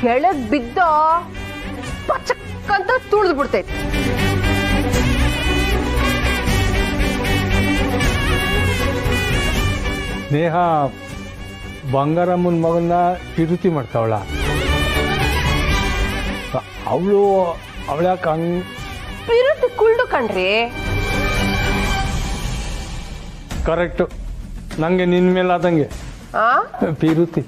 ಕೆಳಗ್ ಬಿದ್ದ ಪಚಕ್ಕಂತ ತುಳಿದು ಬಿಡ್ತೈತಿ ಸ್ನೇಹ ಬಂಗಾರಮ್ಮನ ಮಗನ್ನ ಕಿರುತಿ ಮಾಡ್ತಾವಳ ಅವಳು ಅವಳ್ಯಾಕೆ ಹಂಗ್ ಪಿರುತಿ ಕುಳ್ಳು ಕಣ್ರಿ ಕರೆಕ್ಟು ನನಗೆ ನಿನ್ನ ಮೇಲೆ ಆದಂಗೆ ಆ ಪಿರುತಿ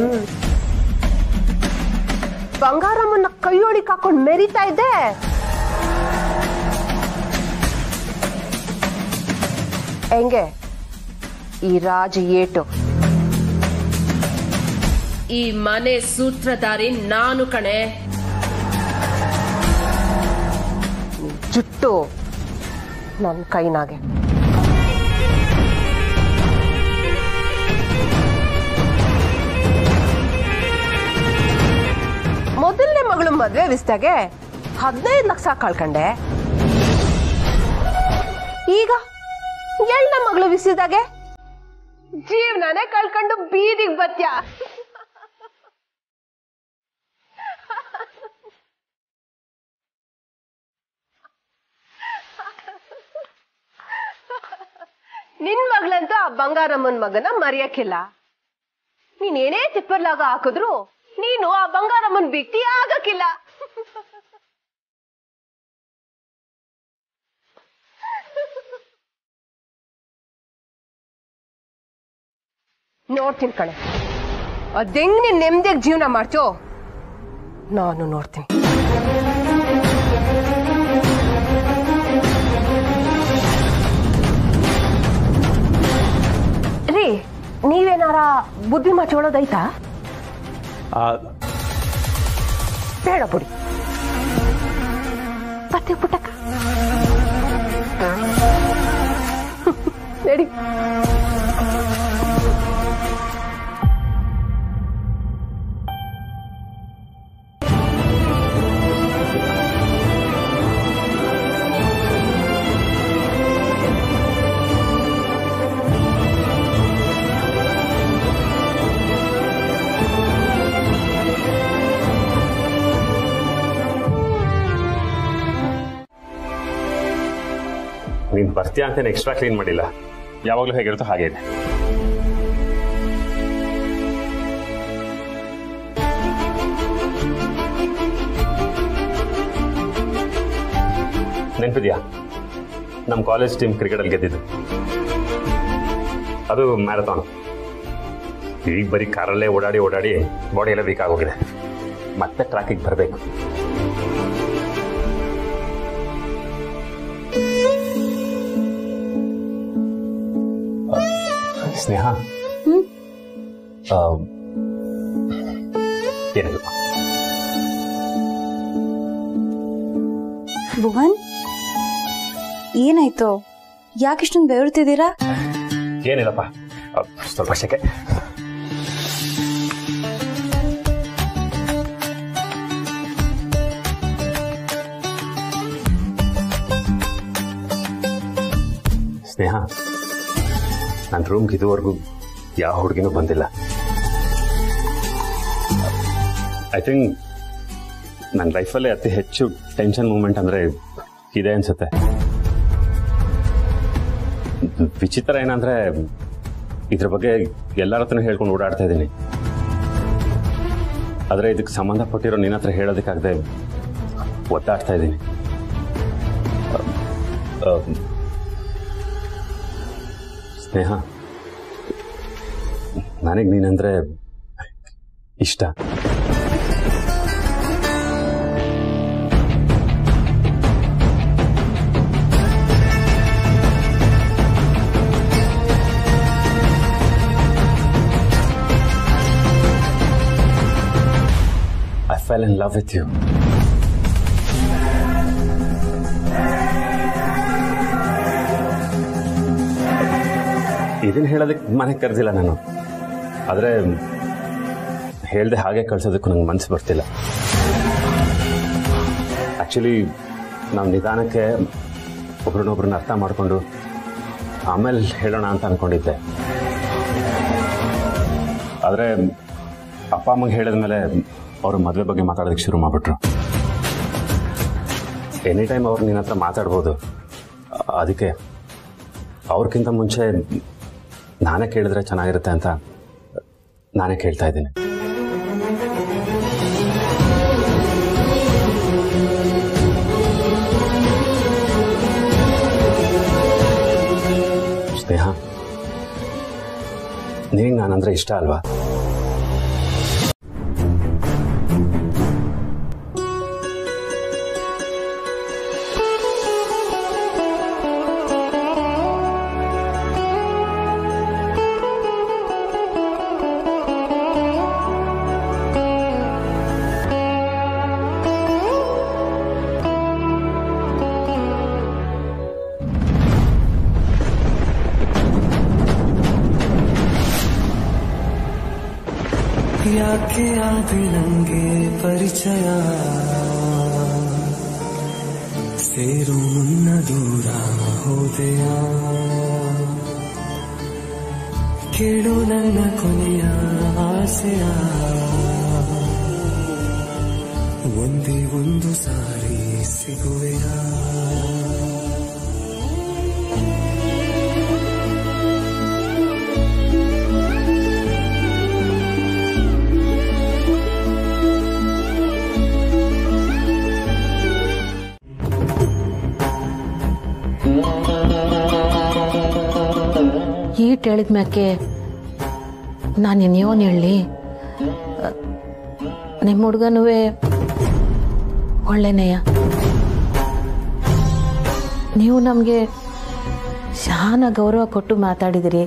ಬಂಗಾರಮ್ಮನ್ನ ಕೈಯೊಳಗೆ ಹಾಕೊಂಡು ಮೆರಿತಾ ಇದ್ದೆ ಹೆಂಗೆ ಈ ರಾಜ ಏಟು ಈ ಮನೆ ಸೂತ್ರಧಾರಿ ನಾನು ಕಣೆ ಜುಟ್ಟು ನನ್ನ ಕೈನಾಗೆ ಮೊದಲನೇ ಮಗಳು ಮದ್ವೆ ವಿಸ್ತಾಗೆ ಹದಿನೈದು ಲಕ್ಷ ಕಳ್ಕಂಡೆ ಈಗ ಎಳ್ಳ ಮಗಳು ವಿಸಿದಾಗೆ ಜೀವನನೇ ಕಳ್ಕೊಂಡು ಬೀದಿಗೆ ಬತ್ಯ ನಿನ್ ಮಗಳಂತೂ ಆ ಬಂಗಾರಮ್ಮನ್ ಮಗನ ಮರೆಯಕ್ಕಿಲ್ಲ ನೀನ್ ಏನೇ ತಿಪ್ಪರ್ಲಾಗ ಹಾಕಿದ್ರು ನೀನು ಆ ಬಂಗಾರಮ್ಮನ್ ಬಿಕ್ತಿ ಆಗಕ್ಕಿಲ್ಲ ನೋಡ್ತೀನಿ ಕಣೆ ಅದೆಂಗ್ ನೀನ್ ನೆಮ್ಮದಿಯಾಗಿ ಜೀವನ ಮಾಡ್ತೀಯೋ ನಾನು ನೋಡ್ತೀನಿ ರೀ ನೀವೇನಾರ ಬುದ್ಧಿ ಮಾಚೋಳೋದೈತಾ ಬೇಡ ಬಿಡಿ ಬರ್ತೀವಿ ಪುಟ್ಟಕ್ಕ ನಡಿ ನೀನ್ ಬರ್ತೀಯ ಅಂತ ಎಕ್ಸ್ಟ್ರಾ ಕ್ಲೀನ್ ಮಾಡಿಲ್ಲ ಯಾವಾಗಲೂ ಹೇಗಿರುತ್ತೋ ಹಾಗೆ ಇದೆ ನೆನಪಿದ್ಯಾ ನಮ್ಮ ಕಾಲೇಜ್ ಟೀಮ್ ಕ್ರಿಕೆಟಲ್ಲಿ ಗೆದ್ದಿದ್ದು ಅದು ಮ್ಯಾರಥಾನ್ ಈಗ ಬರೀ ಕಾರಲ್ಲೇ ಓಡಾಡಿ ಓಡಾಡಿ ಬಾಡಿ ಎಲ್ಲ ವೀಕ್ ಆಗೋಗಿದೆ ಮತ್ತೆ ಟ್ರ್ಯಾಕಿಗೆ ಬರಬೇಕು ಸ್ನೇಹ ಆ, ಏನಿಲ್ಲ ಭುವನ್ ಏನಾಯ್ತು ಯಾಕಿಷ್ಟೊಂದು ಬೆವರ್ತಿದ್ದೀರಾ ಏನಿಲ್ಲಪ್ಪ ಆ, ಸ್ವಲ್ಪ ಶೆಕೆ ಸ್ನೇಹ ನನ್ನ ರೂಮ್ಗೆ ಇದುವರೆಗೂ ಯಾವ ಹುಡುಗಿನೂ ಬಂದಿಲ್ಲ ಐ ಥಿಂಕ್ ನನ್ನ ಲೈಫಲ್ಲೇ ಅತಿ ಹೆಚ್ಚು ಟೆನ್ಷನ್ ಮೂಮೆಂಟ್ ಅಂದರೆ ಇದೆ ಅನ್ಸುತ್ತೆ ವಿಚಿತ್ರ ಏನಂದ್ರೆ ಇದ್ರ ಬಗ್ಗೆ ಎಲ್ಲರ ಹತ್ರನೂ ಹೇಳ್ಕೊಂಡು ಓಡಾಡ್ತಾ ಇದ್ದೀನಿ ಆದರೆ ಇದಕ್ಕೆ ಸಂಬಂಧಪಟ್ಟಿರೋ ನಿನ್ನ ಹತ್ರ ಹೇಳೋದಕ್ಕಾಗದೆ ಒತ್ತಾಡ್ತಾ ಇದ್ದೀನಿ ಆ, ಆ, ಸ್ನೇಹ ನನಗೆ ನೀನಂದ್ರೆ ಇಷ್ಟ I fell in love with you. ಇದನ್ನ ಹೇಳೋದಕ್ಕೆ ಮನೆಗೆ ಕರೆದಿಲ್ಲ ನಾನು ಆದರೆ ಹೇಳ್ದೆ ಹಾಗೆ ಕಳ್ಸೋದಕ್ಕೂ ನಂಗೆ ಮನಸ್ಸು ಬರ್ತಿಲ್ಲ ಆ್ಯಕ್ಚುಲಿ ನಾವು ನಿಧಾನಕ್ಕೆ ಒಬ್ರನ್ನೊಬ್ರನ್ನ ಅರ್ಥ ಮಾಡಿಕೊಂಡು ಆಮೇಲೆ ಹೇಳೋಣ ಅಂತ ಅಂದ್ಕೊಂಡಿದ್ದೆ ಆದರೆ ಅಪ್ಪ ಅಮ್ಮಗೆ ಹೇಳಿದ ಮೇಲೆ ಅವರು ಮದುವೆ ಬಗ್ಗೆ ಮಾತಾಡೋದಕ್ಕೆ ಶುರು ಮಾಡಿಬಿಟ್ರು ಎನಿ ಟೈಮ್ ಅವ್ರು ನಿನ್ನ ಹತ್ರ ಮಾತಾಡ್ಬೋದು ಅ- ಅದಕ್ಕೆ ಅವ್ರಿಗಿಂತ ಮುಂಚೆ ನಾನೇ ಕೇಳಿದ್ರೆ ಚೆನ್ನಾಗಿರುತ್ತೆ ಅಂತ ನಾನೇ ಕೇಳ್ತಾ ಇದ್ದೀನಿ ಸ್ನೇಹ ನಿನಗೆ ನಾನಂದ್ರೆ ಇಷ್ಟ ಅಲ್ವಾ ಯಾಕೆ ಆದೆ ನಂಗೆ ಪರಿಚಯ ಸೇರು ಮುನ್ನ ದೂರ ಹೋದೆಯ ಕೇಳು ನನ್ನ ಕೊನೆಯ ಆಸೆಯ ಒಂದೇ ಒಂದು ಸಾರಿ ಸಿಗುವೆಯಾ ಈಟ್ ಹೇಳಿದ ಮ್ಯಾಕೆ ನಾನು ಇನ್ನೇನು ಹೇಳಿ ನಿಮ್ಮ ಹುಡುಗನೂ ಒಳ್ಳೆನೆಯ ನೀವು ನಮಗೆ ಶಾನ ಗೌರವ ಕೊಟ್ಟು ಮಾತಾಡಿದಿರಿ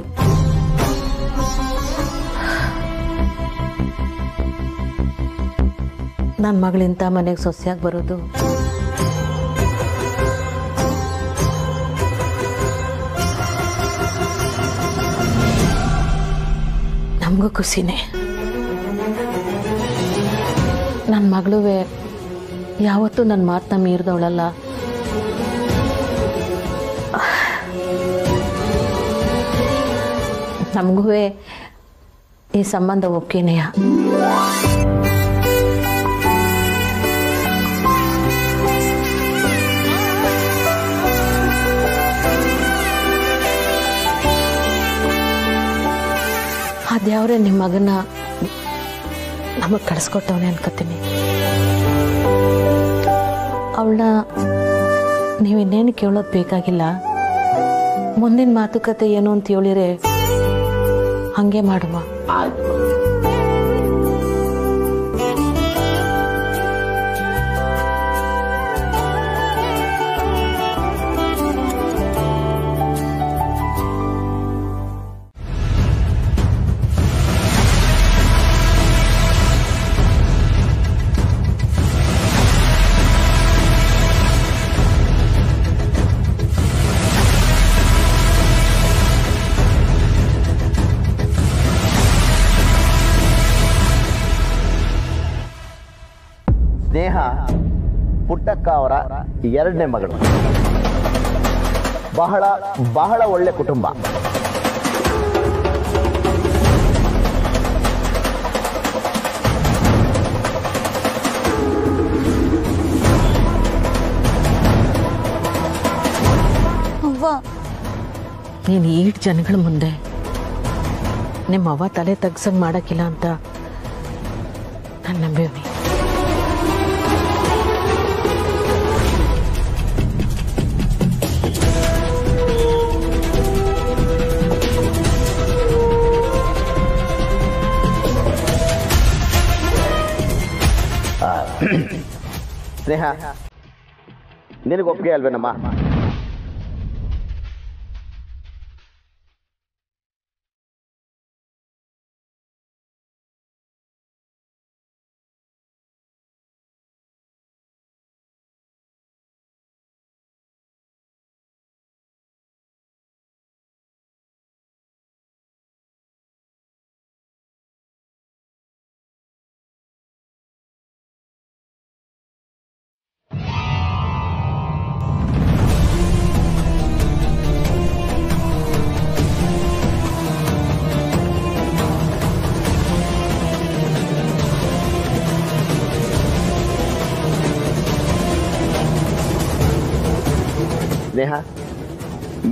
ನನ್ನ ಮಗಳಿಂತ ಮನೆಗೆ ಸೊಸೆಯಾಗಿ ಬರೋದು ನಮಗೂ ಖುಷಿನೇ ನನ್ನ ಮಗಳುವೆ ಯಾವತ್ತೂ ನನ್ನ ಮಾತನ್ನ ಮೀರಿದವಳಲ್ಲ ನಮಗೂ ಈ ಸಂಬಂಧ ಒಪ್ಪಿನೆಯ ಅದ್ಯಾವ್ರೆ ನಿಮ್ಮ ಮಗನ ನಮಗೆ ಕಳಿಸ್ಕೊಟ್ಟವನೆ ಅನ್ಕೋತೀನಿ ಅವಳನ್ನ ನೀವಿನ್ನೇನು ಕೇಳೋದು ಬೇಕಾಗಿಲ್ಲ ಮುಂದಿನ ಮಾತುಕತೆ ಏನು ಅಂತ ಹೇಳಿರೆ ಹಂಗೆ ಮಾಡುವ ಸ್ನೇಹ ಪುಟ್ಟಕ್ಕ ಅವರ ಎರಡನೇ ಮಗಳು ಬಹಳ ಬಹಳ ಒಳ್ಳೆ ಕುಟುಂಬ ಅವ್ವ ನೀನು ಈಟ್ ಜನಗಳ ಮುಂದೆ ನಿಮ್ಮ ಅವ್ವ ತಲೆ ತಗ್ಸಂಗ್ ಮಾಡಕ್ಕಿಲ್ಲ ಅಂತ ನಾನು ನಂಬೇವಿ ಸ್ನೇಹ ನಿನಗೆ ಒಪ್ಪಿಗೆ ಅಲ್ವೇನಮ್ಮ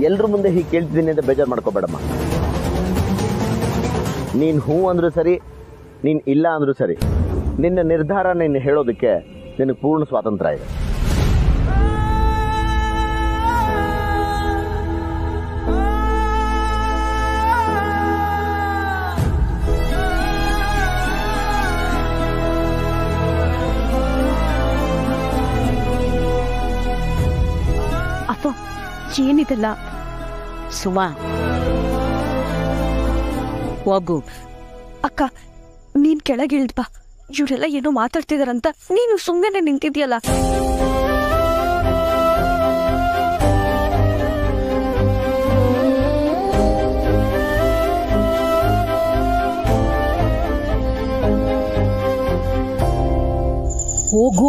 ಎಲ್ರ ಮುಂದೆ ಹೀಗೆ ಕೇಳ್ತಿದ್ದೀನಿ ಅಂತ ಬೇಜಾರು ಮಾಡ್ಕೋಬೇಡಮ್ಮ ನೀನು ಹ್ಞೂ ಅಂದ್ರೂ ಸರಿ ನೀನು ಇಲ್ಲ ಅಂದ್ರೂ ಸರಿ ನಿನ್ನ ನಿರ್ಧಾರ ನೀನು ಹೇಳೋದಕ್ಕೆ ನಿನಗೆ ಪೂರ್ಣ ಸ್ವಾತಂತ್ರ್ಯ ಇದೆ ಅಪ್ಪ ಏನಿದೆಲ್ಲ ಸುಮಾ ಹೋಗು ಅಕ್ಕ ನೀನ್ ಕೆಳಗಿಳ್ದ್ ಬಾ ಇವರೆಲ್ಲ ಏನೋ ಮಾತಾಡ್ತಿದಾರಂತ ನೀನು ಸುಮ್ಮನೆ ನಿಂತಿದ್ಯಲ್ಲ ಹೋಗು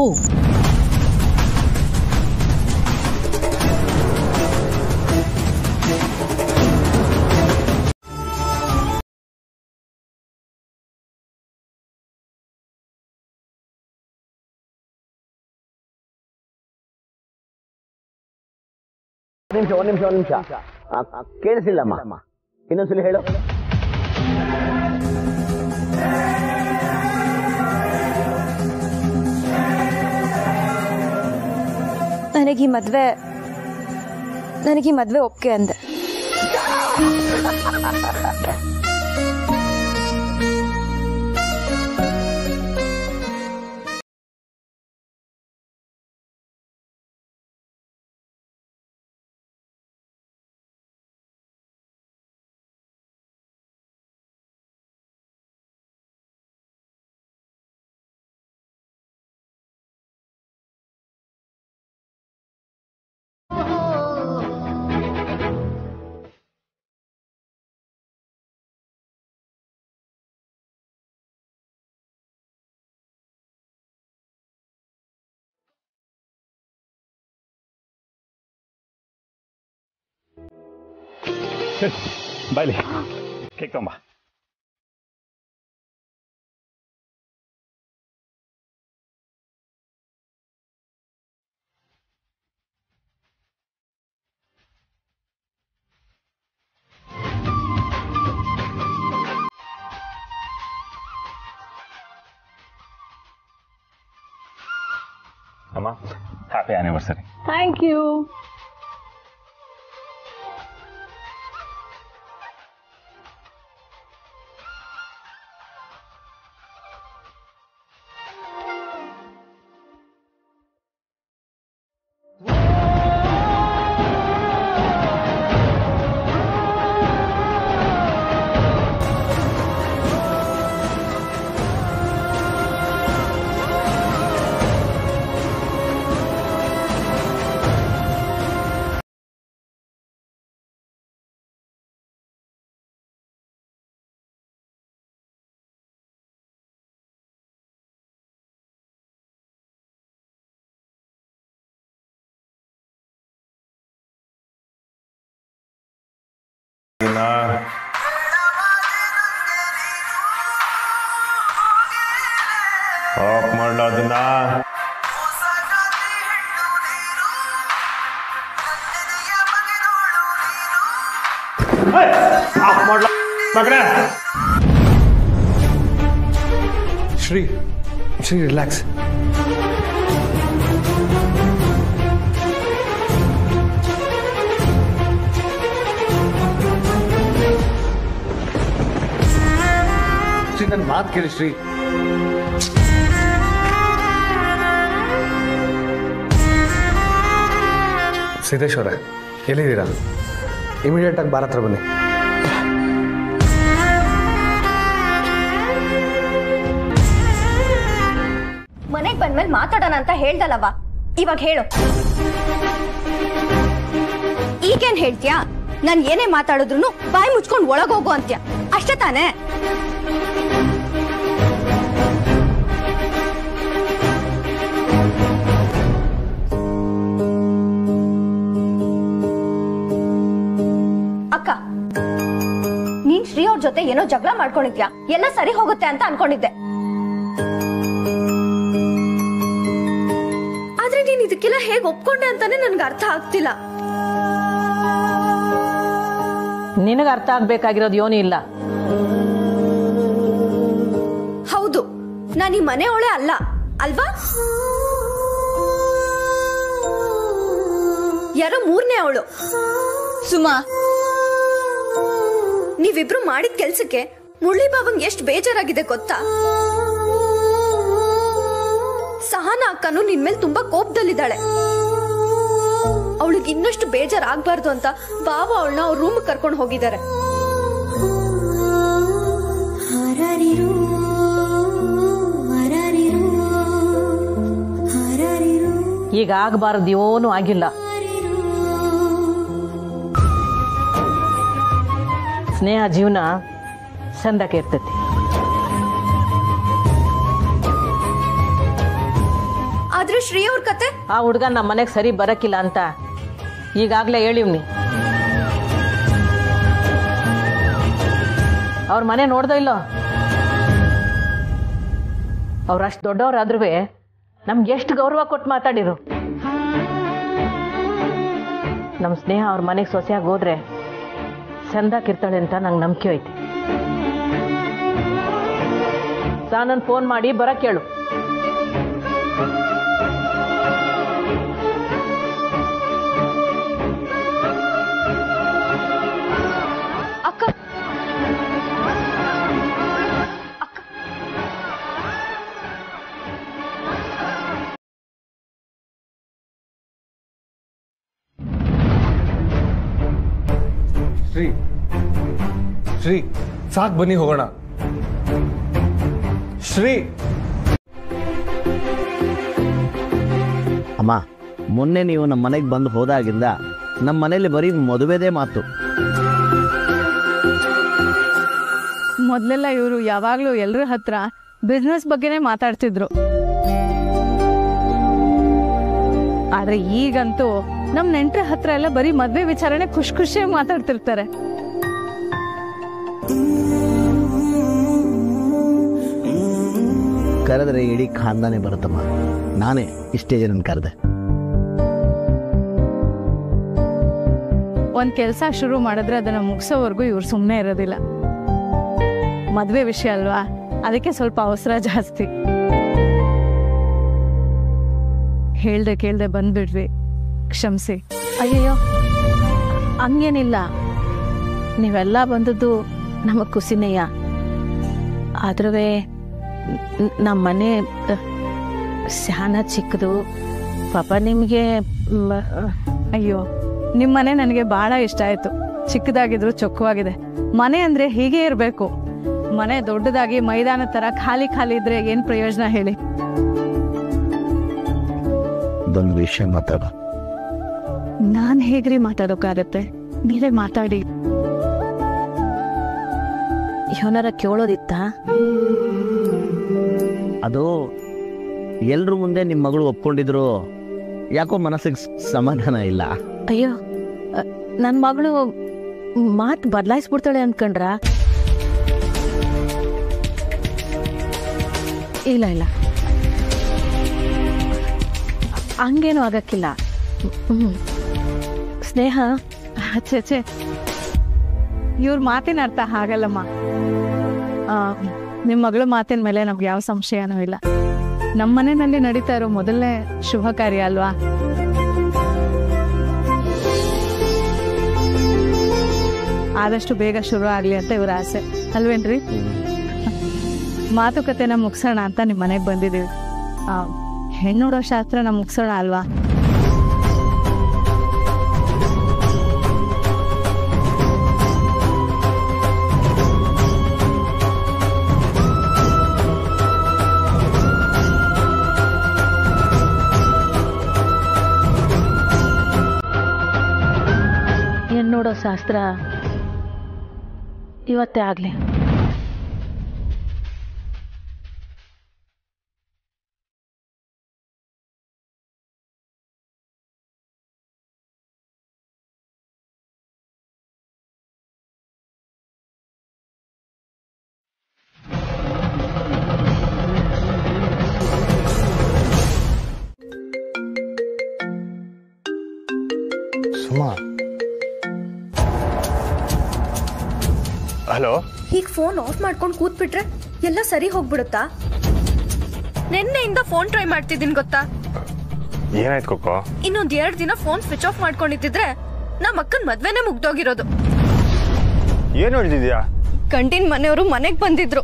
ಒಂದು ನಿಮಿಷ ಒಂದು ನಿಮಿಷ ಒಂದು ನಿಮಿಷ ಆ, ಆ, ಕೇಳಿಸಿಲ್ಲಮ್ಮ ಇನ್ನೊಂದ್ಸಲಿ ಹೇಳು ನನಗೆ ಈ ಮದ್ವೆ ನನಗೆ ಈ ಮದ್ವೆ ಒಪ್ಕೆ ಅಂದೆ ಬಾಯ್ಲಿ ಕೇಕ್ ತಗೊಂಬ ಅಮ್ಮ happy anniversary thank you off ಮಾಡ್ಲ ಅದನ್ನ ಆಫ್ ಮಾಡ್ಲ ಮಗನೇ ಶ್ರೀ ಶ್ರೀ ರಿಲ್ಯಾಕ್ಸ್ ಶ್ರೀ ನನ್ನ ಮಾತು ಕೇಳಿ ಶ್ರೀ ಸಿದ್ದೇಶ್ವರ ಎಲ್ಲಿದ್ದೀರಾ ಇಮಿಡಿಯೇಟ್ ಆಗಿ ಭಾರತ ಬನ್ನಿ ಮನೆಗ್ ಬಂದ್ಮೇಲೆ ಮಾತಾಡೋಣ ಅಂತ ಹೇಳ್ದಲ್ಲವ್ವ ಇವಾಗ ಹೇಳು ಈಗೇನ್ ಹೇಳ್ತೀಯಾ ನಾನ್ ಏನೇ ಮಾತಾಡಿದ್ರು ಬಾಯಿ ಮುಚ್ಕೊಂಡ್ ಒಳಗೋಗು ಅಂತ್ಯ ಅಷ್ಟೇ ತಾನೇ ಅಕ್ಕ ನೀನ್ ಶ್ರೀ ಅವ್ರ ಜೊತೆ ಏನೋ ಜಗಳ ಮಾಡ್ಕೊಂಡಿದ್ಯಾ ಎಲ್ಲ ಸರಿ ಹೋಗುತ್ತೆ ಅಂತ ಅನ್ಕೊಂಡಿದ್ದೆ ಆದ್ರೆ ನೀನ್ ಇದಕ್ಕೆಲ್ಲ ಹೇಗ್ ಒಪ್ಕೊಂಡೆ ಅಂತಾನೆ ನನ್ಗೆ ಅರ್ಥ ಆಗ್ತಿಲ್ಲ ನಿನಗೆ ಅರ್ಥ ಆಗ್ಬೇಕಾಗಿರೋದು ಯೋನಿ ಇಲ್ಲ ಹೌದು ನಾನು ಈ ಮನೆಯೊಳೆ ಅಲ್ಲ ಅಲ್ವಾ ಯಾರೋ ಮೂರನೇ ಅವಳು ಸುಮಾ ನೀವಿಬ್ರು ಮಾಡಿದ ಕೆಲ್ಸಕ್ಕೆ ಮುರಳಿ ಬಾಬಂಗ್ ಎಷ್ಟು ಬೇಜಾರಾಗಿದೆ ಗೊತ್ತಾ ಸಹನ ಅಕ್ಕನು ನಿನ್ ಮೇಲೆ ತುಂಬಾ ಕೋಪದಲ್ಲಿದ್ದಾಳೆ ಅವಳಿಗೆ ಇನ್ನಷ್ಟು ಬೇಜಾರಾಗ್ಬಾರ್ದು ಅಂತ ಬಾಬಾ ಅವಳನ್ನ ಅವ್ರ ರೂಮ್ ಕರ್ಕೊಂಡು ಹೋಗಿದ್ದಾರೆ ಈಗ ಆಗಬಾರ್ದು ಏನೂ ಆಗಿಲ್ಲ ಸ್ನೇಹ ಜೀವನ ಚಂದಕ್ಕೆ ಇರ್ತೈತಿ ಆದ್ರೆ ಶ್ರೀ ಅವ್ರ ಕತೆ ಆ ಹುಡ್ಗ ನಮ್ಮ ಮನೆಗೆ ಸರಿ ಬರಕ್ಕಿಲ್ಲ ಅಂತ ಈಗಾಗಲೇ ಹೇಳಿವ್ನಿ ಅವ್ರ ಮನೆ ನೋಡ್ದೋ ಇಲ್ಲೋ ಅವ್ರು ಅಷ್ಟು ದೊಡ್ಡವ್ರಾದ್ರೂ ನಮ್ಗೆ ಎಷ್ಟು ಗೌರವ ಕೊಟ್ಟು ಮಾತಾಡಿರು ನಮ್ಮ ಸ್ನೇಹ ಅವ್ರ ಮನೆಗೆ ಸೊಸೆಯಾಗಿ ಹೋದ್ರೆ ಚಂದಾಕಿರ್ತಾಳೆ ಅಂತ ನಂಗೆ ನಂಬಿಕೆ ಐತಿ ಸಾನನ್ ಫೋನ್ ಮಾಡಿ ಬರಕ್ಕೆ ಕೇಳು ಅಕ್ಕ ಶ್ರೀ ಶ್ರೀ ಸಾಕ್ ಬನ್ನಿ ಹೋಗೋಣ ಶ್ರೀ ಅಮ್ಮ ಮೊನ್ನೆ ನೀವು ನಮ್ಮ ಮನೆಗೆ ಬಂದು ಹೋದಾಗಿಂದ ನಮ್ಮ ಮನೇಲಿ ಬರೀ ಮದುವೆದೇ ಮಾತು ಮೊದಲೆಲ್ಲ ಇವರು ಯಾವಾಗಲೂ ಎಲ್ಲರ ಹತ್ರ ಬಿಸ್ನೆಸ್ ಬಗ್ಗೆನೇ ಮಾತಾಡ್ತಿದ್ರು ಆದ್ರೆ ಈಗಂತೂ ನಮ್ ನೆಂಟ್ರ ಹತ್ರ ಎಲ್ಲ ಬರೀ ಮದ್ವೆ ವಿಚಾರಣೆ ಖುಷಿ ಖುಷಿಯಾಗಿ ಮಾತಾಡ್ತಿರ್ತಾರೆ ಕರೆದ್ರೆ ಇಡೀ ಖಾನ್ದಾನೆ ಬರುತ್ತಮ್ಮ ನಾನೇ ಇಷ್ಟೇ ಜನ ಕರೆದೆ ಒಂದ್ ಕೆಲಸ ಶುರು ಮಾಡಿದ್ರೆ ಅದನ್ನ ಮುಗಿಸೋವರೆಗೂ ಇವ್ರು ಸುಮ್ಮನೆ ಇರೋದಿಲ್ಲ ಮದ್ವೆ ವಿಷಯ ಅಲ್ವಾ ಅದಕ್ಕೆ ಸ್ವಲ್ಪ ಅವಸರ ಜಾಸ್ತಿ ಹೇಳ್ದೆ ಕೇಳ್ದೆ ಬಂದ್ಬಿಡ್ವಿ ಕ್ಷಮಿಸಿ ಅಯ್ಯಯ್ಯೋ ಹಂಗೇನಿಲ್ಲ ನೀವೆಲ್ಲ ಬಂದದ್ದು ನಮಗೆ ಖುಷಿನೇಯ ಆದ್ರೂ ನಮ್ಮ ಮನೆ ಶಾನ ಚಿಕ್ಕದು ಪಾಪ ನಿಮಗೆ ಅಯ್ಯೋ ನಿಮ್ಮ ಮನೆ ನನಗೆ ಬಹಳ ಇಷ್ಟ ಆಯ್ತು ಚಿಕ್ಕದಾಗಿದ್ರು ಚೊಕ್ಕವಾಗಿದೆ ಮನೆ ಅಂದ್ರೆ ಹೀಗೆ ಇರಬೇಕು ಮನೆ ದೊಡ್ಡದಾಗಿ ಮೈದಾನ ತರ ಖಾಲಿ ಖಾಲಿ ಇದ್ರೆ ಏನ್ ಪ್ರಯೋಜನ ಹೇಳಿ ಇದೊಂದು ವಿಷಯ ಮಾತಾಡ ನಾನ್ ಹೇಗ್ರಿ ಮಾತಾಡೋಕ್ಕಾಗತ್ತೆ ನೀವೇ ಮಾತಾಡಿ ಇವನಾರ ಕೇಳೋದಿತ್ತ ಅದು ಎಲ್ರ ಮುಂದೆ ನಿಮ್ಮ ಮಗಳು ಒಪ್ಕೊಂಡಿದ್ರು ಯಾಕೋ ಮನಸ್ಸಿಗೆ ಸ್- ಸಮಾಧಾನ ಇಲ್ಲ ಅಯ್ಯೋ ನನ್ನ ಮಗಳು ಮಾತು ಬದಲಾಯಿಸ್ಬಿಡ್ತಾಳೆ ಅನ್ಕೊಂಡ್ರ ಇಲ್ಲ ಇಲ್ಲ ಹಂಗೇನು ಆಗಕ್ಕಿಲ್ಲ ಹ್ಮ್. ಸ್ನೇಹ ಛೇ ಛೇ ಇವ್ರ ಮಾತಿನ ಅರ್ಥ ಹಾಗಲ್ಲಮ್ಮ ಆ, ನಿಮ್ ಮಗಳ ಮಾತಿನ ಮೇಲೆ ನಮ್ಗೆ ಯಾವ ಸಂಶಯನೂ ಇಲ್ಲ ನಮ್ಮ ಮನೆಯಲ್ಲಿ ನಡೀತಾ ಇರೋ ಮೊದಲನೇ ಶುಭ ಕಾರ್ಯ ಅಲ್ವಾ ಆದಷ್ಟು ಬೇಗ ಶುರು ಆಗ್ಲಿ ಅಂತ ಇವ್ರ ಆಸೆ ಅಲ್ವೇನ್ರಿ ಮಾತುಕತೆನ ಮುಗಿಸೋಣ ಅಂತ ನಿಮ್ ಮನೆಗೆ ಬಂದಿದೀವಿ ಆ, ಹೆಣ್ಣುಡೋ ಶಾಸ್ತ್ರನ ಮುಗಿಸೋಣ ಅಲ್ವಾ ಹೆಣ್ಣು ನೋಡೋ ಶಾಸ್ತ್ರ ಇವತ್ತೇ ಆಗ್ಲಿ ಸುಮಾ ಹಲೋ ಹೀಗೆ ಫೋನ್ ಆಫ್ ಮಾಡ್ಕೊಂಡು ಕೂತ್ಬಿಟ್ರೆ ಎಲ್ಲ ಸರಿ ಹೋಗ್ಬಿಡುತ್ತಾ ನಿನ್ನೆಯಿಂದ ಫೋನ್ ಟ್ರೈ ಮಾಡ್ತಿದ್ದೀನಿ ಗೊತ್ತಾ ಏನಾಯ್ತು ಕೊಕ್ಕೋ ಇನ್ನೊಂದ್ ಎರಡ್ ದಿನ ಫೋನ್ ಸ್ವಿಚ್ ಆಫ್ ಮಾಡ್ಕೊಂಡಿದ್ದಿದ್ರೆ ನಮ್ಮ ಅಕ್ಕನ್ ಮದ್ವೆನೇ ಮುಗ್ದೋಗಿರೋದು ಏನು ಹೇಳ್ತಿದ್ಯಾ ಗಂಡಿನ ಮನೆಯವರು ಮನೆಗ್ ಬಂದಿದ್ರು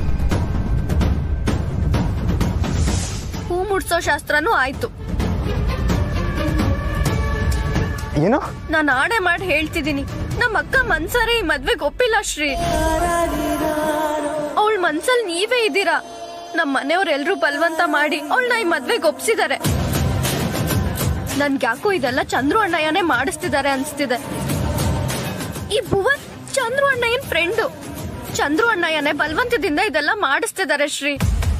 ಹೂ ಮುಡ್ಸೋ ಶಾಸ್ತ್ರನೂ ಆಯ್ತು ಏನು ನಾನು ಆಣೆ ಮಾಡಿ ಹೇಳ್ತಿದ್ದೀನಿ ನಮ್ಮ ಅಕ್ಕ ಮನ್ಸರೇ ಈ ಮದ್ವೆಗೆ ಒಪ್ಪಿಲ್ಲ ಶ್ರೀ ಅವಳ ಮನ್ಸಲ್ಲಿ ನೀವೇ ಇದ್ದೀರಾ ನಮ್ಮ ಮನೆಯವ್ರೆಲ್ರೂ ಬಲವಂತ ಮಾಡಿ ಅವಳನ್ನ ಈ ಮದ್ವೆಗೆ ಒಪ್ಸಿದ್ದಾರೆ ನನ್ಗ್ಯಾಕೋ ಇದೆಲ್ಲ ಚಂದ್ರು ಅಣ್ಣಯ್ಯನೇ ಮಾಡಿಸ್ತಿದ್ದಾರೆ ಅನ್ಸ್ತಿದೆ ಈ ಭುವನ್ ಚಂದ್ರು ಅಣ್ಣಯ್ಯನ್ ಫ್ರೆಂಡು ಚಂದ್ರು ಅಣ್ಣಯ್ಯನೇ ಬಲವಂತದಿಂದ ಇದೆಲ್ಲ ಮಾಡಿಸ್ತಿದ್ದಾರೆ ಶ್ರೀ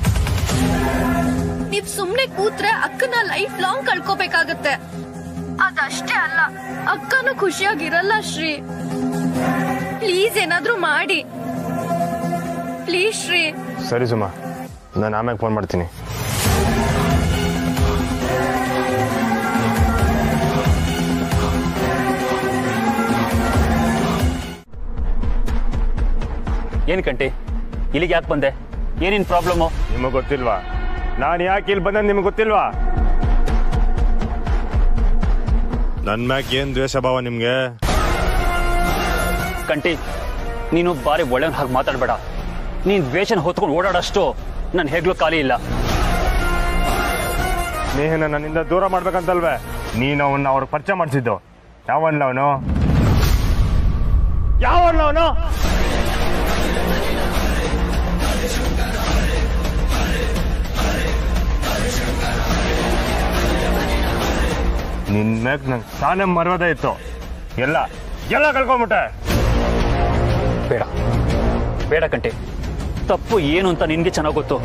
ನೀವ್ ಸುಮ್ನೆ ಕೂತ್ರೆ ಅಕ್ಕನ ಲೈಫ್ ಲಾಂಗ್ ಕಳ್ಕೋಬೇಕಾಗತ್ತೆ ಅದಷ್ಟೇ ಅಲ್ಲ ಅಕ್ಕನೂ ಖುಷಿಯಾಗಿರಲ್ಲ ಶ್ರೀ ಪ್ಲೀಸ್ ಏನಾದ್ರೂ ಮಾಡಿ ಪ್ಲೀಸ್ ಶ್ರೀ ಸರಿ ಸುಮಾ ನಾನು ಆಮ್ಯಾಗ ಫೋನ್ ಮಾಡ್ತೀನಿ ಏನು ಕಂಟಿ ಇಲ್ಲಿಗೆ ಯಾಕೆ ಬಂದೆ ಏನೇನು ಪ್ರಾಬ್ಲಮ್ಮು ನಿಮಗೆ ಗೊತ್ತಿಲ್ವಾ ನಾನು ಯಾಕೆ ಇಲ್ಲಿ ಬಂದ ನಿಮಗೆ ಗೊತ್ತಿಲ್ವಾ ನನ್ನ ಮ್ಯಾಕ್ ಏನ್ ದ್ವೇಷ ಭಾವ ನಿಮ್ಗೆ ಕಂಟಿ ನೀನು ಬಾರಿ ಒಳ್ಳೆಯವ್ನ ಹಾಗೆ ಮಾತಾಡಬೇಡ ನೀನು ದ್ವೇಷನ ಹೊತ್ಕೊಂಡು ಓಡಾಡೋಷ್ಟು ನನ್ನ ಹೆಗ್ಲು ಖಾಲಿ ಇಲ್ಲ ಸ್ನೇಹನ ನನ್ನಿಂದ ದೂರ ಮಾಡ್ಬೇಕಂತಲ್ವೇ ನೀನು ಅವನ್ನ ಅವ್ರಿಗೆ ಪರಿಚಯ ಮಾಡಿಸಿದ್ದು ಯಾವನ್ಲ ಅವನು ಯಾವನ್ಲ ಅವನು ನಿನ್ ಮ್ಯಾಕ್ ನಂಗೆ ತಾನೇ ಮರ್ಯಾದೆ ಇತ್ತು ಎಲ್ಲ ಎಲ್ಲ ಕಳ್ಕೊಂಬಿಟ್ಟೆ ಬೇಡ ಬೇಡ ಕಂಟಿ ತಪ್ಪು ಏನು ಅಂತ ನಿನಗೆ ಚೆನ್ನಾಗಿ ಗೊತ್ತು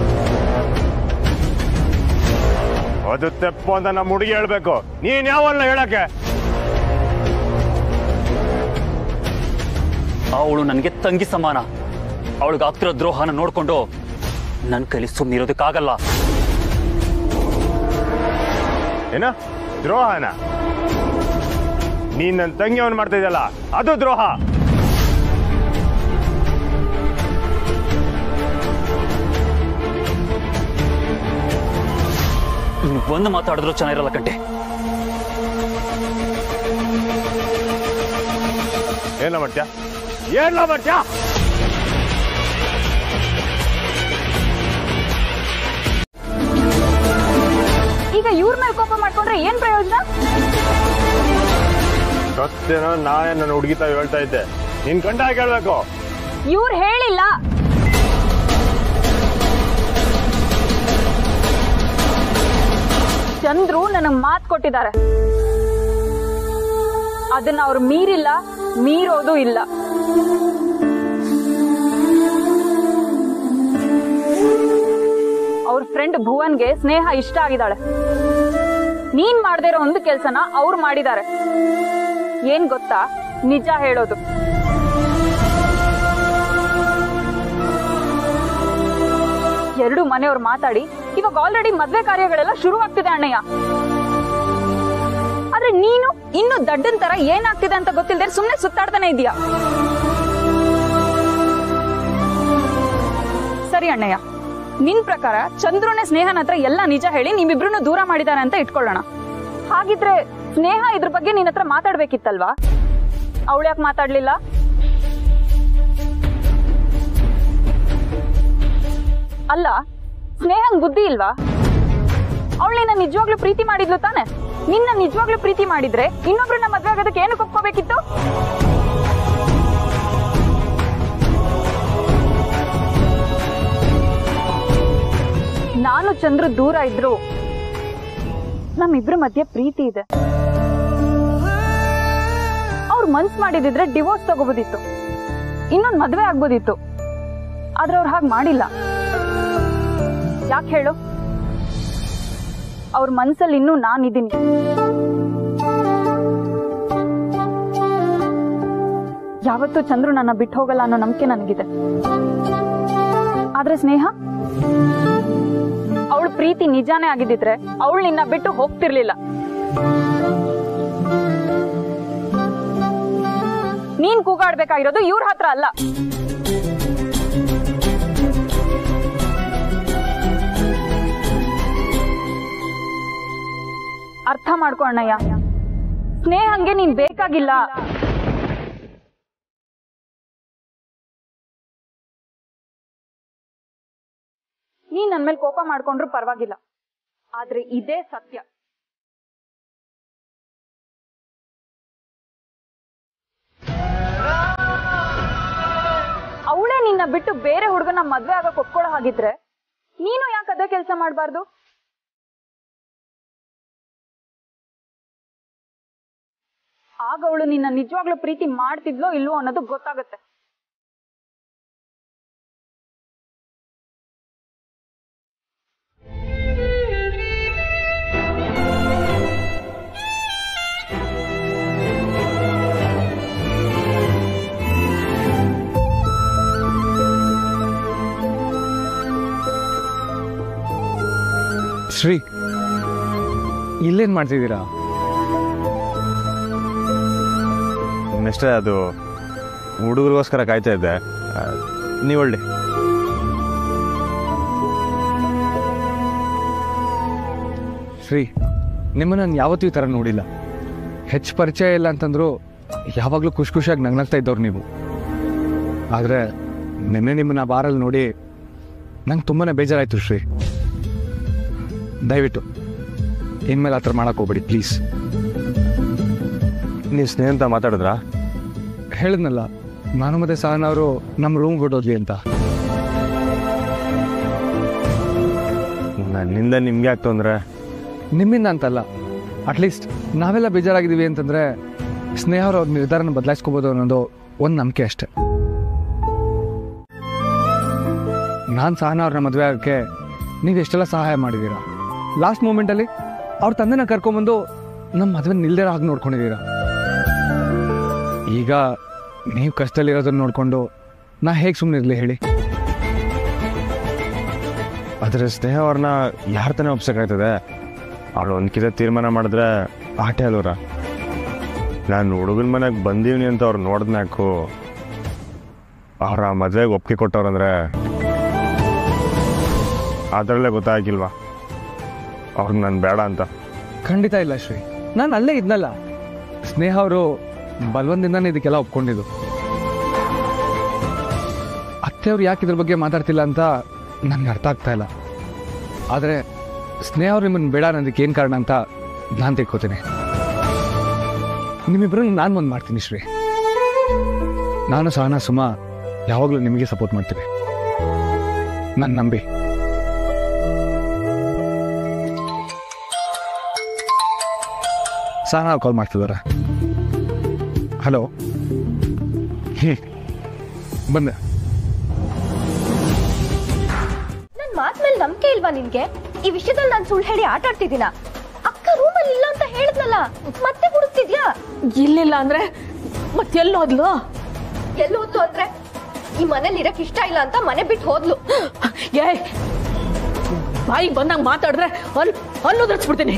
ಅದು ತಪ್ಪು ಅಂತ ನಮ್ಮ ಹುಡುಗಿ ಹೇಳ್ಬೇಕು ನೀನ್ ಯಾವನ್ನ ಹೇಳಕ್ಕೆ ಅವಳು ನನಗೆ ತಂಗಿ ಸಮಾನ ಅವಳಿಗಾಗ್ತಿರೋ ದ್ರೋಹನ ನೋಡ್ಕೊಂಡು ನನ್ನ ಕೈಲಿ ಸುಮ್ಮನಿರೋದಕ್ಕಾಗಲ್ಲ ಏನ ದ್ರೋಹನ ನೀನ್ ನನ್ನ ತಂಗಿ ಅವನ್ ಮಾಡ್ತಾ ಇದೆಯಲ್ಲ ಅದು ದ್ರೋಹ ನೀನು ಒಂದು ಮಾತಾಡಿದ್ರು ಚೆನ್ನಾಗಿರಲ್ಲ ಕಂಟೆ ಏನ ಮಾಡ್ತ್ಯಾ ಏನ ಮಾಡ್ತ್ಯಾ ಈಗ ಇವ್ರ ಮೇಲೆ ಕೋಪ ಮಾಡ್ಕೊಂಡ್ರೆ ಏನ್ ಪ್ರಯೋಜನ ಗೊತ್ತೇನೋ ನಾನೇ ನನ್ನ ಹುಡುಗಿ ತಾವ್ ಹೇಳ್ತಾ ಇದ್ದೆ ನಿನ್ ಕಂಡ ಕೇಳ್ಬೇಕು ಇವ್ರು ಹೇಳಿಲ್ಲ ಚಂದ್ರು ನನಗ್ ಮಾತ್ ಕೊಟ್ಟಿದ್ದಾರೆ ಅದನ್ನ ಅವ್ರು ಮೀರಿಲ್ಲ ಮೀರೋದು ಇಲ್ಲ ಅವ್ರ ಫ್ರೆಂಡ್ ಭುವನ್ಗೆ ಸ್ನೇಹ ಇಷ್ಟ ಆಗಿದ್ದಾಳೆ ನೀನ್ ಮಾಡದೇ ಇರೋ ಒಂದು ಕೆಲ್ಸನ ಅವ್ರು ಮಾಡಿದ್ದಾರೆ ಏನ್ ಗೊತ್ತಾ ನಿಜ ಹೇಳೋದು ಎರಡು ಮನೆಯವ್ರು ಮಾತಾಡಿ ಇವಾಗ ಆಲ್ರೆಡಿ ಮದ್ವೆ ಕಾರ್ಯಗಳೆಲ್ಲ ಶುರು ಆಗ್ತಿದೆ ಅಣ್ಣಯ್ಯ ಆದ್ರೆ ನೀನು ಇನ್ನು ದಡ್ಡನ್ ತರ ಏನಾಗ್ತಿದೆ ಅಂತ ಗೊತ್ತಿಲ್ಲದೆ ಸುಮ್ನೆ ಸುತ್ತಾಡ್ತಾನೆ ಇದೀಯಾ ಸರಿ ಅಣ್ಣಯ್ಯ ನಿನ್ ಪ್ರಕಾರ ಚಂದ್ರನೇ ಸ್ನೇಹನ ಹತ್ರ ಎಲ್ಲ ನಿಜ ಹೇಳಿ ನಿಮ್ಮಿಬ್ರು ದೂರ ಮಾಡಿದಾರೆ ಅಂತ ಇಟ್ಕೊಳ್ಳೋಣ ಹಾಗಿದ್ರೆ ಸ್ನೇಹ ಇದ್ರ ಬಗ್ಗೆ ನಿನ್ ಹತ್ರ ಮಾತಾಡ್ಬೇಕಿತ್ತಲ್ವಾ ಅವಳು ಯಾಕೆ ಮಾತಾಡ್ಲಿಲ್ಲ ಅಲ್ಲ ಸ್ನೇಹಂಗ್ ಬುದ್ಧಿ ಇಲ್ವಾ ಅವಳು ನಿನ್ನ ನಿಜವಾಗ್ಲೂ ಪ್ರೀತಿ ಮಾಡಿದ್ಲು ತಾನೆ ನಿನ್ನ ನಿಜವಾಗ್ಲೂ ಪ್ರೀತಿ ಮಾಡಿದ್ರೆ ಇನ್ನೊಬ್ರನ್ನ ಮದ್ವೆ ಆಗೋದಕ್ಕೆ ಏನು ಒಪ್ಕೋಬೇಕಿತ್ತು ನಾನು ಚಂದ್ರು ದೂರ ಇದ್ರು ನಮ್ಮಿಬ್ರ ಮಧ್ಯೆ ಪ್ರೀತಿ ಇದೆ ಅವ್ರು ಮನ್ಸ್ ಮಾಡಿದಿದ್ರೆ ಡಿವೋರ್ಸ್ ತಗೋಬೋದಿತ್ತು ಇನ್ನೊಂದ್ ಮದ್ವೆ ಆಗ್ಬೋದಿತ್ತು ಆದ್ರೆ ಅವ್ರು ಹಾಗೆ ಮಾಡಿಲ್ಲ ಯಾಕೆ ಹೇಳು ಅವ್ರ ಮನ್ಸಲ್ಲಿ ಇನ್ನೂ ನಾನಿದ್ದೀನಿ ಯಾವತ್ತೂ ಚಂದ್ರು ನನ್ನ ಬಿಟ್ಟು ಹೋಗಲ್ಲ ಅನ್ನೋ ನಂಬಿಕೆ ನನಗಿದೆ ಆದ್ರೆ ಸ್ನೇಹ ಅವಳ ಪ್ರೀತಿ ನಿಜಾನೇ ಆಗಿದ್ದಿದ್ರೆ ಅವಳು ನಿನ್ನ ಬಿಟ್ಟು ಹೋಗ್ತಿರ್ಲಿಲ್ಲ ನೀನ್ ಕೂಗಾಡ್ಬೇಕಾಗಿರೋದು ಇವ್ರ ಹತ್ರ ಅಲ್ಲ ಅರ್ಥ ಮಾಡ್ಕೊ ಅಣ್ಣಯ್ಯ ಸ್ನೇಹಂಗೆ ನೀನ್ ಬೇಕಾಗಿಲ್ಲ ನೀನ್ ನನ್ ಮೇಲೆ ಕೋಪ ಮಾಡ್ಕೊಂಡ್ರು ಪರವಾಗಿಲ್ಲ ಆದ್ರೆ ಇದೇ ಸತ್ಯ ಅವಳೇ ನಿನ್ನ ಬಿಟ್ಟು ಬೇರೆ ಹುಡುಗನ ಮದ್ವೆ ಆಗಕ್ ಒಪ್ಕೊಳ್ಳೋ ಹಾಗಿದ್ರೆ ನೀನು ಯಾಕೆ ಅದೇ ಕೆಲಸ ಮಾಡಬಾರ್ದು ಆಗ ಅವಳು ನಿನ್ನ ನಿಜವಾಗ್ಲೂ ಪ್ರೀತಿ ಮಾಡ್ತಿದ್ಲೋ ಇಲ್ವೋ ಅನ್ನೋದು ಗೊತ್ತಾಗುತ್ತೆ ಶ್ರೀ ಇಲ್ಲೇನ್ ಮಾಡ್ತಿದ್ದೀರಾ ಇನ್ನಷ್ಟೇ ಅದು ಹುಡುಗರಿಗೋಸ್ಕರ ಕಾಯ್ತಾ ಇದ್ದೆ ನೀವು ಒಳ್ಳೆ ಶ್ರೀ ನಿಮ್ಮನ್ನ ನಾನು ಯಾವತ್ತೂ ಈ ಥರ ನೋಡಿಲ್ಲ ಹೆಚ್ಚು ಪರಿಚಯ ಇಲ್ಲ ಅಂತಂದ್ರು ಯಾವಾಗಲೂ ಖುಷಿ ಖುಷಿಯಾಗಿ ನಗ್ನಗ್ತಾ ಇದ್ದವ್ರು ನೀವು ಆದರೆ ನಿನ್ನೆ ನಿಮ್ಮನ್ನ ಬಾರಲ್ಲಿ ನೋಡಿ ನಂಗೆ ತುಂಬಾ ಬೇಜಾರಾಯಿತು ಶ್ರೀ ದಯವಿಟ್ಟು ಇನ್ಮೇಲೆ ಆ ಥರ ಮಾಡಕ್ಕೆ ಹೋಗ್ಬೇಡಿ ಪ್ಲೀಸ್ ನೀವು ಸ್ನೇಹ ಅಂತ ಮಾತಾಡಿದ್ರಾ ಹೇಳಿದ್ನಲ್ಲ ನಾನು ಮತ್ತೆ ಸಹನ ಅವರು ನಮ್ಮ ರೂಮ್ ಬಿಡೋದ್ವಿ ಅಂತ ನನ್ನಿಂದ ನಿಮ್ಗೆ ಯಾಕೆ ತೊಂದರೆ ನಿಮ್ಮಿಂದ ಅಂತಲ್ಲ ಅಟ್ಲೀಸ್ಟ್ ನಾವೆಲ್ಲ ಬೇಜಾರಾಗಿದ್ದೀವಿ ಅಂತಂದ್ರೆ ಸ್ನೇಹ ಅವ್ರ ಅವ್ರ ನಿರ್ಧಾರನ ಬದಲಾಯಿಸ್ಕೋಬೋದು ಅನ್ನೋದು ಒಂದು ನಂಬಿಕೆ ಅಷ್ಟೆ ನಾನು ಸಹನ ಅವ್ರನ್ನ ಮದುವೆ ಆಗೋಕ್ಕೆ ನೀವು ಎಷ್ಟೆಲ್ಲ ಸಹಾಯ ಮಾಡಿದ್ದೀರಾ ಲಾಸ್ಟ್ ಮೂಮೆಂಟಲ್ಲಿ ಅವ್ರ ತಂದೆನ ಕರ್ಕೊಂಬಂದು ನಮ್ಮ ಮದುವೆ ನಿಲ್ದಿರೋ ಹಾಗೆ ನೋಡ್ಕೊಂಡಿದ್ದೀರಾ ಈಗ ನೀವು ಕಷ್ಟದಲ್ಲಿರೋದನ್ನ ನೋಡಿಕೊಂಡು ನಾ ಹೇಗೆ ಸುಮ್ಮನೆ ಇರಲಿ ಹೇಳಿ ಆದರೆ ಸ್ನೇಹ ಅವ್ರನ್ನ ಯಾರ ತಾನೇ ಒಪ್ಸಕ್ಕಾಯ್ತದೆ ಅವಳು ಒಂದು ಕಿತ ತೀರ್ಮಾನ ಮಾಡಿದ್ರೆ ಆಟೆ ಅಲ್ವರ ನಾನು ಹುಡುಗನ ಮನೆಗೆ ಬಂದೀವ್ನಿ ಅಂತ ಅವ್ರು ನೋಡಿದ್ನಾಕು ಅವ್ರ ಮದುವೆಗೆ ಒಪ್ಪಿಗೆ ಕೊಟ್ಟವ್ರಂದ್ರೆ ಅದರಲ್ಲೇ ಗೊತ್ತಾಗಿಲ್ವಾ ಅವ್ರಿಗೆ ನಾನು ಬೇಡ ಅಂತ ಖಂಡಿತ ಇಲ್ಲ ಶ್ರೀ ನಾನು ಅಲ್ಲೇ ಇದ್ನಲ್ಲ ಸ್ನೇಹ ಅವರು ಬಲವಂದಿಂದಾನೇ ಇದಕ್ಕೆಲ್ಲ ಒಪ್ಕೊಂಡಿದ್ದು ಅತ್ತೆಯವ್ರು ಯಾಕೆ ಇದ್ರ ಬಗ್ಗೆ ಮಾತಾಡ್ತಿಲ್ಲ ಅಂತ ನನಗೆ ಅರ್ಥ ಆಗ್ತಾ ಇಲ್ಲ ಆದರೆ ಸ್ನೇಹ ಅವ್ರು ನಿಮ್ಮನ್ನು ಬೇಡ ಅನ್ನೋದಕ್ಕೆ ಏನು ಕಾರಣ ಅಂತ ನಾನು ತಿಳ್ಕೊತೀನಿ ನಿಮ್ಮಿಬ್ಬರನ್ನು ನಾನು ಒಂದು ಮಾಡ್ತೀನಿ ಶ್ರೀ ನಾನು ಸಹನಾ ಸುಮ ಯಾವಾಗಲೂ ನಿಮಗೆ ಸಪೋರ್ಟ್ ಮಾಡ್ತೀನಿ ನನ್ನ ನಂಬಿ ಸಹನಾ ಕಾಲ್ ಮಾಡ್ತಿದ್ದಾರೆ ಹಲೋ ಹ್ಞೂ ಬಂದೆ ನನ್ ಮಾತ್ ಮೇಲೆ ನಂಬಿಕೆ ಇಲ್ವಾ ನಿನ್ಗೆ ಈ ವಿಷಯದಲ್ಲಿ ನಾನು ಸುಳ್ಳು ಹೇಳಿ ಆಟ ಆಡ್ತಿದ್ದೀನ ಅಕ್ಕ ರೂಮಲ್ಲಿ ಇಲ್ಲ ಅಂತ ಹೇಳಿದ್ನಲ್ಲ ಮತ್ತೆ ಹುಡುಕ್ತಿದ್ಯಾ ಇಲ್ಲಿಲ್ಲ ಅಂದ್ರೆ ಮತ್ತೆಲ್ಲಿ ಹೋದ್ಲು ಎಲ್ಲಿ ಹೋದ್ಲು ಅಂದ್ರೆ ಈ ಮನೇಲಿ ಇರಕ್ ಇಷ್ಟ ಇಲ್ಲ ಅಂತ ಮನೆ ಬಿಟ್ಟು ಹೋದ್ಲು ಏಯ್ ಬಾಯಿಗೆ ಬಂದಂಗ ಮಾತಾಡಿದ್ರೆ ಅಲ್ಲಿ ಅಲ್ಲೂ ದರ್ಸ್ಬಿಡ್ತೀನಿ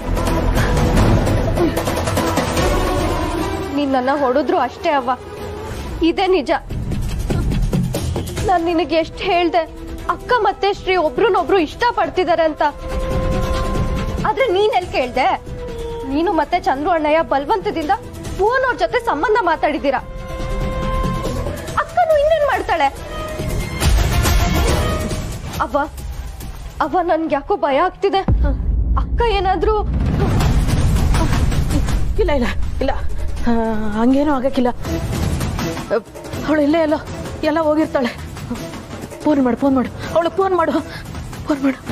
ನೀನ್ ನನ್ನ ಹೊಡೆದ್ರು ಅಷ್ಟೇ ಅವ್ವ ಇದೇ ನಿಜ ನಾನ್ ನಿನಗೆ ಎಷ್ಟು ಹೇಳ್ದೆ ಅಕ್ಕ ಮತ್ತೆ ಶ್ರೀ ಒಬ್ರನ್ನೊಬ್ರು ಇಷ್ಟ ಪಡ್ತಿದಾರೆ ಅಂತ ಆದ್ರೆ ನೀನ್ ಎಲ್ ಕೇಳ್ದೆ ನೀನು ಮತ್ತೆ ಚಂದ್ರು ಅಣ್ಣಯ್ಯ ಬಲ್ವಂತದಿಂದ ಭುವನ್ ಅವ್ರ ಜೊತೆ ಸಂಬಂಧ ಮಾತಾಡಿದ್ದೀರಾ ಅಕ್ಕನು ಇನ್ನೇನ್ ಮಾಡ್ತಾಳೆ ಅವ್ವ ಅವ್ವ ನನ್ಗೆ ಯಾಕೋ ಭಯ ಆಗ್ತಿದೆ ಅಕ್ಕ ಏನಾದ್ರೂ ಇಲ್ಲ ಇಲ್ಲ ಇಲ್ಲ ಆ, ಹಂಗೇನೂ ಆಗಕ್ಕಿಲ್ಲ ಅವಳು ಇಲ್ಲೇ ಎಲ್ಲ ಎಲ್ಲ ಹೋಗಿರ್ತಾಳೆ ಫೋನ್ ಮಾಡು ಫೋನ್ ಮಾಡು ಅವಳು ಫೋನ್ ಮಾಡು ಫೋನ್ ಮಾಡು